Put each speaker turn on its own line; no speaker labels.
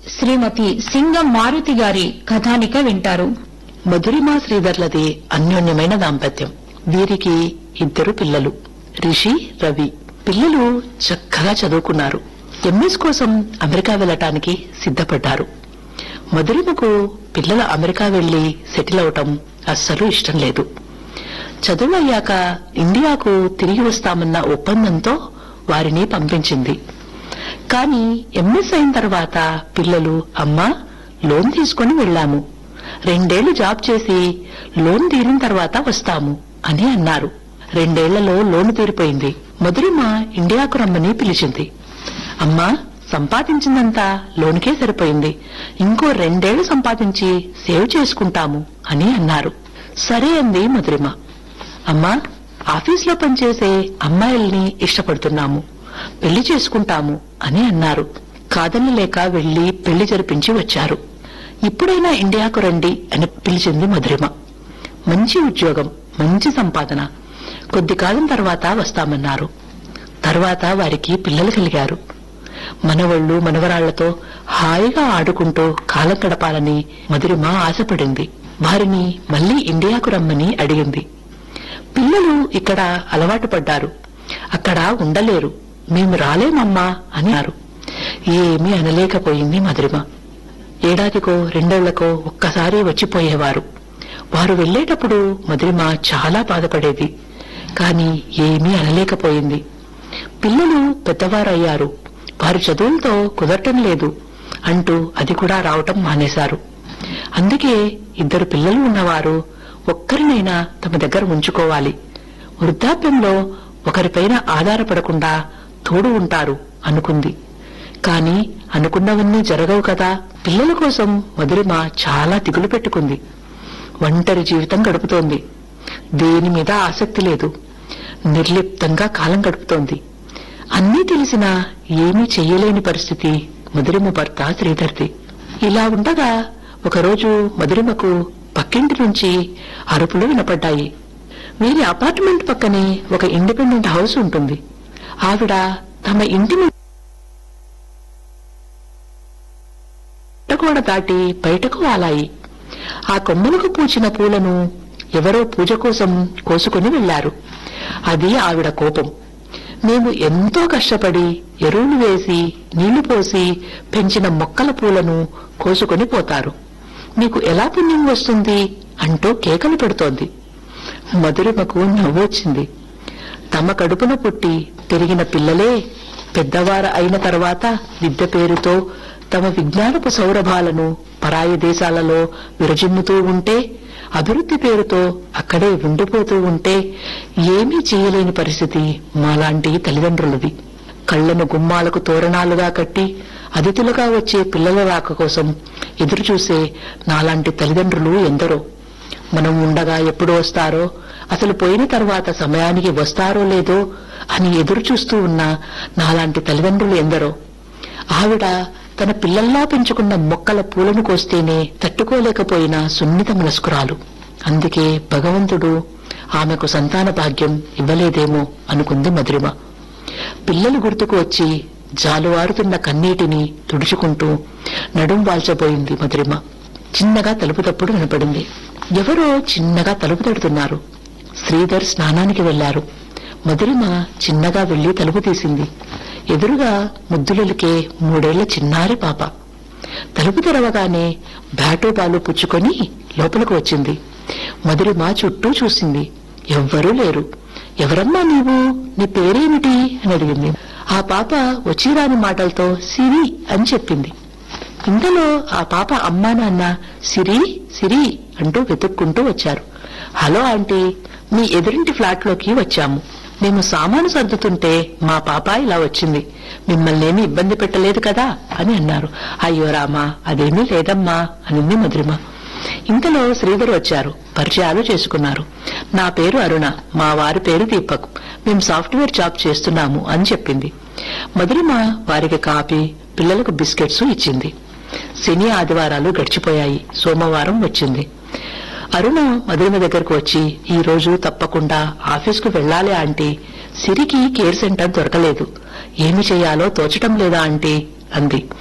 శ్రీమతి సింగం మారుతి గారి కథానిక వింటారు
మధురిమ శ్రీధర్లది అన్యోన్యమైన దాంపత్యం వీరికి ఇద్దరు పిల్లలు రిషి రవి పిల్లలు చక్కగా చదువుకున్నారు ఎంఎస్ కోసం అమెరికా వెళ్ళటానికి సిద్ధపడ్డారు మధురిమకు పిల్లలు అమెరికా వెళ్లి సెటిల్ అవటం అస్సలు ఇష్టం లేదు చదువు అయ్యాక ఇండియాకు తిరిగి వస్తామన్న ఒప్పందంతో వారిని పంపించింది కానీ ఎంఎస్ అయిన తర్వాత పిల్లలు అమ్మా లోన్ తీసుకొని వెళ్ళాము రెండేళ్లు జాబ్ చేసి లోన్ తీరిన తర్వాత వస్తాము అని అన్నారు రెండేళ్లలో లోన్ తీరిపోయింది మధురిమ ఇండియాకు రమ్మని పిలిచింది అమ్మా సంపాదించిందంతా లోన్కే సరిపోయింది ఇంకో రెండేళ్లు సంపాదించి సేవ్ చేసుకుంటాము అని అన్నారు సరే అంది మధురిమ అమ్మా ఆఫీస్లో పనిచేసే అమ్మాయిల్ని ఇష్టపడుతున్నాము పెళ్లి చేసుకుంటాము అని అన్నారు కాదనలేక వెళ్లి పెళ్లి జరిపించి వచ్చారు ఇప్పుడైనా ఇండియాకు రండి అని పిలిచింది మధురిమ మంచి ఉద్యోగం మంచి సంపాదన కొద్ది కాలం తర్వాత వస్తామన్నారు తర్వాత వారికి పిల్లలు కలిగారు మనవళ్ళు మనవరాళ్లతో హాయిగా ఆడుకుంటూ కాలం గడపాలని మధురిమ ఆశపడింది వారిని మళ్లీ ఇండియాకు రమ్మని అడిగింది పిల్లలు ఇక్కడ అలవాటు పడ్డారు అక్కడ ఉండలేరు మేము రాలేమమ్మా అని అన్నారు ఏమీ అనలేకపోయింది మధురిమ ఏడాదికో రెండేళ్లకో ఒక్కసారి వచ్చిపోయేవారు వారు వెళ్లేటప్పుడు మధురిమ చాలా బాధపడేది కాని ఏమీ అనలేకపోయింది పిల్లలు పెద్దవారయ్యారు వారి చదువులతో కుదరటం లేదు అంటూ అది కూడా రావటం మానేశారు అందుకే ఇద్దరు పిల్లలు ఉన్నవారు ఒక్కరినైనా తమ దగ్గర ఉంచుకోవాలి వృద్ధాప్యంలో ఒకరిపైన ఆధారపడకుండా తోడు ఉంటారు అనుకుంది కాని అనుకున్నవన్నీ జరగవు కదా పిల్లల కోసం మధురిమ చాలా దిగులు పెట్టుకుంది ఒంటరి జీవితం గడుపుతోంది దేని మీద ఆసక్తి లేదు నిర్లిప్తంగా కాలం గడుపుతోంది అన్నీ తెలిసినా ఏమీ చెయ్యలేని పరిస్థితి మధురిమ భర్త శ్రీధర్ది ఇలా ఉండగా ఒకరోజు మధురిమకు పక్కింటి నుంచి అరుపులు వినపడ్డాయి వీరి అపార్ట్మెంట్ పక్కనే ఒక ఇండిపెండెంట్ హౌస్ ఉంటుంది ఆవిడ తమ ఇంటి ముందు పుట్టగోడ దాటి బయటకు వాలాయి ఆ కొమ్మలకు పూచిన పూలను ఎవరో పూజ కోసం కోసుకుని వెళ్లారు అది ఆవిడ కోపం మేము ఎంతో కష్టపడి ఎరువులు వేసి నీళ్లు పోసి పెంచిన మొక్కల పూలను కోసుకొని పోతారు మీకు ఎలా పుణ్యం వస్తుంది అంటూ కేకలు పెడుతోంది మధురిమకు నవ్వొచ్చింది తమ కడుపున పుట్టి పెరిగిన పిల్లలే పెద్దవారు అయిన తర్వాత విద్య పేరుతో తమ విజ్ఞానపు సౌరభాలను పరాయి దేశాలలో విరజిమ్ముతూ ఉంటే అభివృద్ధి పేరుతో అక్కడే ఉండిపోతూ ఉంటే ఏమీ చేయలేని పరిస్థితి మాలాంటి తల్లిదండ్రులది కళ్లను గుమ్మాలకు తోరణాలుగా కట్టి అతిథులుగా వచ్చే పిల్లల రాక కోసం ఎదురు చూసే నాలాంటి తల్లిదండ్రులు ఎందరో మనం ఉండగా ఎప్పుడు వస్తారో అసలు పోయిన తర్వాత సమయానికి వస్తారో లేదో అని ఎదురు చూస్తూ ఉన్న నాలాంటి తల్లిదండ్రులు ఎందరో ఆవిడ తన పిల్లల్లా పెంచుకున్న మొక్కల పూలను కోస్తేనే తట్టుకోలేకపోయిన సున్నిత మనస్కురాలు అందుకే భగవంతుడు ఆమెకు సంతాన భాగ్యం ఇవ్వలేదేమో అనుకుంది మధురిమ పిల్లలు గుర్తుకు వచ్చి జాలువారుతున్న కన్నీటిని తుడుచుకుంటూ నడుం వాల్చబోయింది మధురిమ చిన్నగా తలుపు తప్పుడు వినపడింది ఎవరో చిన్నగా తలుపు తడుతున్నారు శ్రీధర్ స్నానానికి వెళ్లారు మధురిమ చిన్నగా వెళ్లి తలుపు తీసింది ఎదురుగా ముద్దులకే మూడేళ్ల చిన్నారి పాప తలుపు తెరవగానే బ్యాటో బాలు పుచ్చుకొని లోపలికి వచ్చింది మధురిమ చుట్టూ చూసింది ఎవ్వరూ లేరు ఎవరమ్మా నీవు నీ పేరేమిటి అని అడిగింది ఆ పాప వచ్చిరాని మాటలతో సిరి అని చెప్పింది ఇంతలో ఆ పాప అమ్మా నాన్న సిరి సిరి అంటూ వెతుక్కుంటూ వచ్చారు హలో ఆంటీ మీ ఎదురింటి ఫ్లాట్లోకి వచ్చాము మేము సామాను సర్దుతుంటే మా పాప ఇలా వచ్చింది మిమ్మల్ని ఏమీ ఇబ్బంది పెట్టలేదు కదా అని అన్నారు అయ్యో రామా అదేమీ లేదమ్మా అనింది మధురిమ ఇంతలో శ్రీధర్ వచ్చారు పరిచయాలు చేసుకున్నారు నా పేరు అరుణ మా వారి పేరు దీపక్ మేము సాఫ్ట్వేర్ జాబ్ చేస్తున్నాము అని చెప్పింది మధురిమ వారికి కాఫీ పిల్లలకు బిస్కెట్స్ ఇచ్చింది శని ఆదివారాలు గడిచిపోయాయి సోమవారం వచ్చింది అరుణ మధురిమ దగ్గరకు వచ్చి ఈ రోజు తప్పకుండా ఆఫీస్కు వెళ్ళాలి ఆంటీ సిరికి కేర్ సెంటర్ దొరకలేదు ఏమి చేయాలో తోచటం లేదా ఆంటీ అంది